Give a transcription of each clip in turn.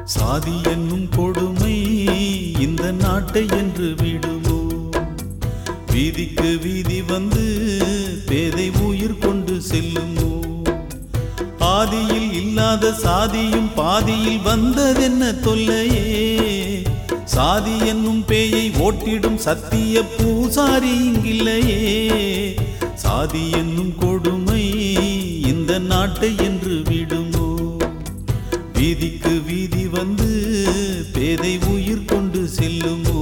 சாதி என்னும் கொடுமை இந்த நாட்டை என்று விடுமோ வீதிக்கு வீதி வந்து பேதை உயிர் கொண்டு செல்லுமோ ஆதியில் இல்லாத சாதியும் பாதியில் வந்ததென்ன தொல்லையே சாதி என்னும் பேயை ஓட்டிடும் சத்திய பூசாரி இங்கில்லையே சாதி என்னும் கொடுமை இந்த நாட்டை என்று விடுமோ வீதிக்கு வீதி வந்து பேதை உயிர் கொண்டு செல்லுமோ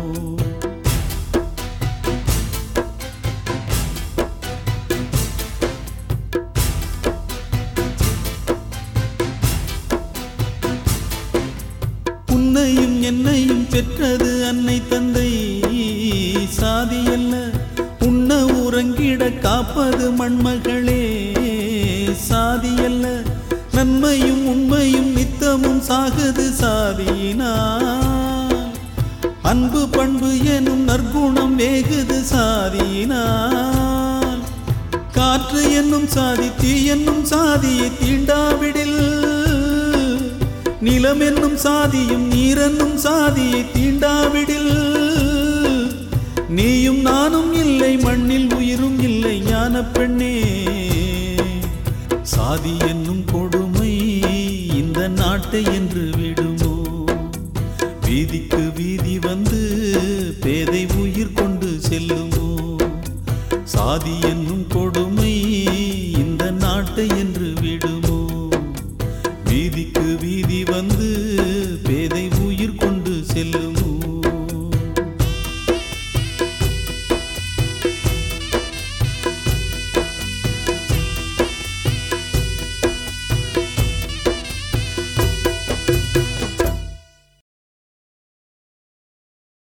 உன்னையும் என்னையும் பெற்றது அன்னை தந்தை சாதி அல்ல உண்ண உறங்கிட காப்பது மண்மகளே சாதி அல்ல நன்மையும் உண்மையும் நித்தமும் சாகுது சாதியினால் அன்பு பண்பு எனும் நற்குணம் வேகுது சாதியினால் காற்று என்னும் சாதி தீ என்னும் சாதியை தீண்டாவிடில் நிலம் என்னும் சாதியும் நீரென்னும் சாதியை தீண்டாவிடில் நீயும் நானும் இல்லை மண்ணில் உயிரும் இல்லை ஞான பெண்ணே சாதி என்னும் கொடுமை இந்த நாட்டை என்று விடுமோ வீதிக்கு வீதி வந்து பேதை உயிர் கொண்டு செல்லுமோ சாதி என்னும் கொடுமை இந்த நாட்டை என்று